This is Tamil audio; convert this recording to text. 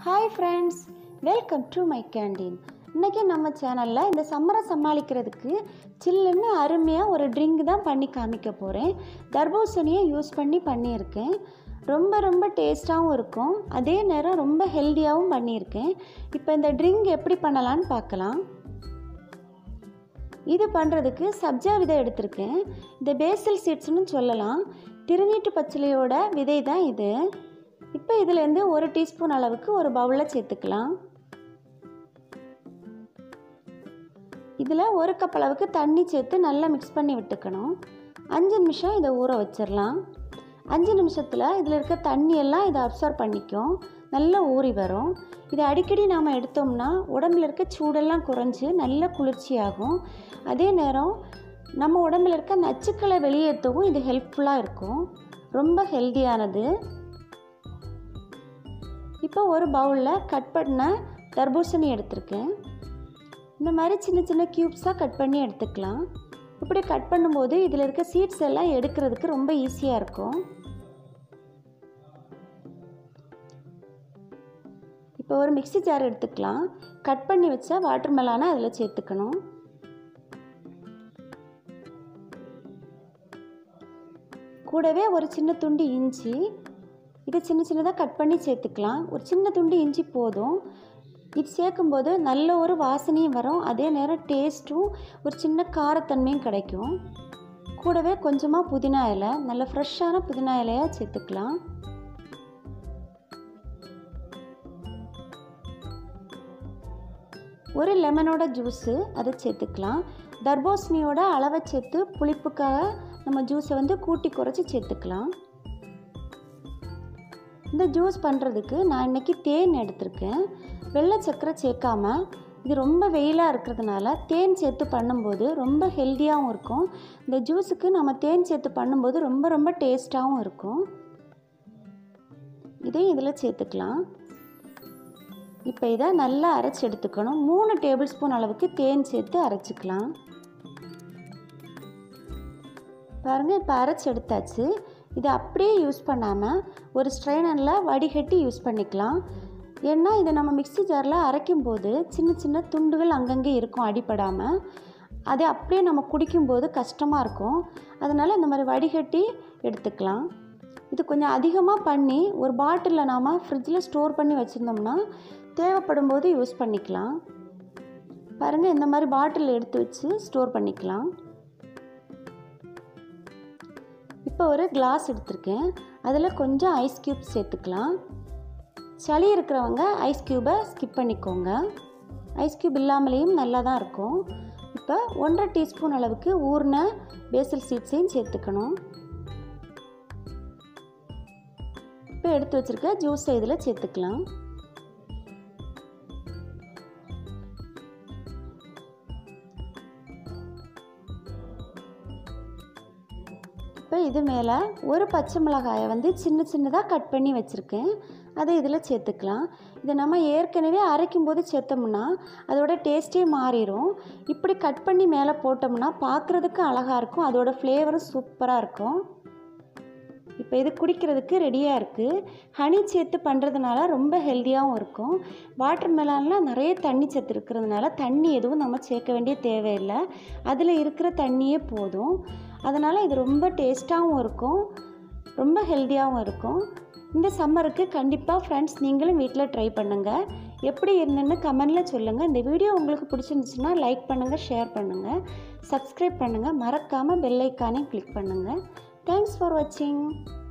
hi friends welcome to my canteen இன்றைக்கி நம்ம சேனலில் இந்த சம்மரை சமாளிக்கிறதுக்கு சில்லுன்னு அருமையாக ஒரு ட்ரிங்க் தான் பண்ணி காமிக்க போகிறேன் தர்பூசணியை யூஸ் பண்ணி பண்ணியிருக்கேன் ரொம்ப ரொம்ப டேஸ்ட்டாகவும் இருக்கும் அதே நேரம் ரொம்ப ஹெல்த்தியாகவும் பண்ணியிருக்கேன் இப்போ இந்த ட்ரிங்க் எப்படி பண்ணலான்னு பார்க்கலாம் இது பண்ணுறதுக்கு சப்ஜா விதை எடுத்திருக்கேன் இந்த பேசல் சீட்ஸ்னு சொல்லலாம் திருநீட்டு பச்சிலையோட விதை தான் இது இப்போ இதுலேருந்து ஒரு டீஸ்பூன் அளவுக்கு ஒரு பவுலில் சேர்த்துக்கலாம் இதில் ஒரு கப் அளவுக்கு தண்ணி சேர்த்து நல்லா மிக்ஸ் பண்ணி விட்டுக்கணும் அஞ்சு நிமிஷம் இதை ஊற வச்சிடலாம் அஞ்சு நிமிஷத்தில் இதில் இருக்க தண்ணியெல்லாம் இதை அப்சர்வ் பண்ணிக்கும் நல்லா ஊறி வரும் இதை அடிக்கடி நாம் எடுத்தோம்னா உடம்புல இருக்க சூடெல்லாம் குறைஞ்சி நல்ல குளிர்ச்சியாகும் அதே நேரம் நம்ம உடம்புல இருக்க நச்சுக்களை வெளியேற்றவும் இது ஹெல்ப்ஃபுல்லாக இருக்கும் ரொம்ப ஹெல்த்தியானது இப்போ ஒரு பவுலில் கட் பண்ண தர்பூசணி எடுத்திருக்கேன் இந்த மாதிரி சின்ன சின்ன க்யூப்ஸாக கட் பண்ணி எடுத்துக்கலாம் இப்படி கட் பண்ணும்போது இதில் இருக்க சீட்ஸ் எல்லாம் எடுக்கிறதுக்கு ரொம்ப ஈஸியாக இருக்கும் இப்போ ஒரு மிக்சி ஜார் எடுத்துக்கலாம் கட் பண்ணி வச்ச வாட்டர் மெலானை அதில் சேர்த்துக்கணும் கூடவே ஒரு சின்ன துண்டு இஞ்சி இதை சின்ன சின்னதாக கட் பண்ணி சேர்த்துக்கலாம் ஒரு சின்ன துண்டு இஞ்சி போதும் இது சேர்க்கும்போது நல்ல ஒரு வாசனையும் வரும் அதே நேரம் டேஸ்ட்டும் ஒரு சின்ன காரத்தன்மையும் கிடைக்கும் கூடவே கொஞ்சமாக புதினா இலை நல்ல ஃப்ரெஷ்ஷான புதினா இலையாக சேர்த்துக்கலாம் ஒரு லெமனோட ஜூஸு அதை சேர்த்துக்கலாம் தர்பூசணியோட அளவை சேர்த்து புளிப்புக்காக நம்ம ஜூஸை வந்து கூட்டி குறைச்சி சேர்த்துக்கலாம் இந்த ஜூஸ் பண்ணுறதுக்கு நான் இன்றைக்கி தேன் எடுத்திருக்கேன் வெள்ளை சக்கரை சேர்க்காம இது ரொம்ப வெயிலாக இருக்கிறதுனால தேன் சேர்த்து பண்ணும்போது ரொம்ப ஹெல்த்தியாகவும் இருக்கும் இந்த ஜூஸுக்கு நம்ம தேன் சேர்த்து பண்ணும்போது ரொம்ப ரொம்ப டேஸ்ட்டாகவும் இருக்கும் இதையும் இதில் சேர்த்துக்கலாம் இப்போ இதை நல்லா அரைச்சி எடுத்துக்கணும் மூணு டேபிள் ஸ்பூன் அளவுக்கு தேன் சேர்த்து அரைச்சிக்கலாம் பாருங்கள் இப்போ அரைச்சி எடுத்தாச்சு இதை அப்படியே யூஸ் பண்ணாமல் ஒரு ஸ்ட்ரைனரில் வடிகட்டி யூஸ் பண்ணிக்கலாம் ஏன்னா இதை நம்ம மிக்ஸி ஜாரில் அரைக்கும் போது சின்ன சின்ன துண்டுகள் அங்கங்கே இருக்கும் அடிப்படாமல் அதை அப்படியே நம்ம குடிக்கும்போது கஷ்டமாக இருக்கும் அதனால் இந்த மாதிரி வடிகட்டி எடுத்துக்கலாம் இது கொஞ்சம் அதிகமாக பண்ணி ஒரு பாட்டிலில் நாம் ஃப்ரிட்ஜில் ஸ்டோர் பண்ணி வச்சுருந்தோம்னா தேவைப்படும் போது யூஸ் பண்ணிக்கலாம் பாருங்கள் இந்த மாதிரி பாட்டில் எடுத்து வச்சு ஸ்டோர் பண்ணிக்கலாம் இப்போ ஒரு கிளாஸ் எடுத்திருக்கேன் அதில் கொஞ்சம் ஐஸ் க்யூப் சேர்த்துக்கலாம் சளி இருக்கிறவங்க ஐஸ் க்யூபை ஸ்கிப் பண்ணிக்கோங்க ஐஸ் க்யூப் இல்லாமலேயும் நல்லா தான் இருக்கும் இப்போ ஒன்றரை டீஸ்பூன் அளவுக்கு ஊறின பேசல் சீட்ஸையும் சேர்த்துக்கணும் இப்போ எடுத்து வச்சுருக்க ஜூஸை இதில் சேர்த்துக்கலாம் இப்போ இது மேலே ஒரு பச்சை மிளகாயை வந்து சின்ன சின்னதாக கட் பண்ணி வச்சுருக்கேன் அதை இதில் சேர்த்துக்கலாம் இதை நம்ம ஏற்கனவே அரைக்கும் போது சேர்த்தோம்னா அதோட டேஸ்ட்டே மாறிடும் இப்படி கட் பண்ணி மேலே போட்டோம்னா பார்க்குறதுக்கு அழகாக இருக்கும் அதோட ஃப்ளேவரும் சூப்பராக இருக்கும் இப்போ இது குடிக்கிறதுக்கு ரெடியாக இருக்குது ஹனி சேர்த்து பண்ணுறதுனால ரொம்ப ஹெல்த்தியாகவும் இருக்கும் வாட்டர் மெலானில் நிறைய தண்ணி சத்து இருக்கிறதுனால தண்ணி எதுவும் நம்ம சேர்க்க வேண்டிய தேவையில்லை அதில் இருக்கிற தண்ணியே போதும் அதனால் இது ரொம்ப டேஸ்ட்டாகவும் இருக்கும் ரொம்ப ஹெல்த்தியாகவும் இருக்கும் இந்த சம்மருக்கு கண்டிப்பாக ஃப்ரெண்ட்ஸ் நீங்களும் வீட்டில் ட்ரை பண்ணுங்கள் எப்படி இருந்துன்னு கமெண்டில் சொல்லுங்கள் இந்த வீடியோ உங்களுக்கு பிடிச்சிருந்துச்சுன்னா லைக் பண்ணுங்கள் ஷேர் பண்ணுங்கள் சப்ஸ்கிரைப் பண்ணுங்கள் மறக்காமல் பெல் ஐக்கானையும் கிளிக் பண்ணுங்கள் தேங்க்ஸ் ஃபார் வாட்சிங்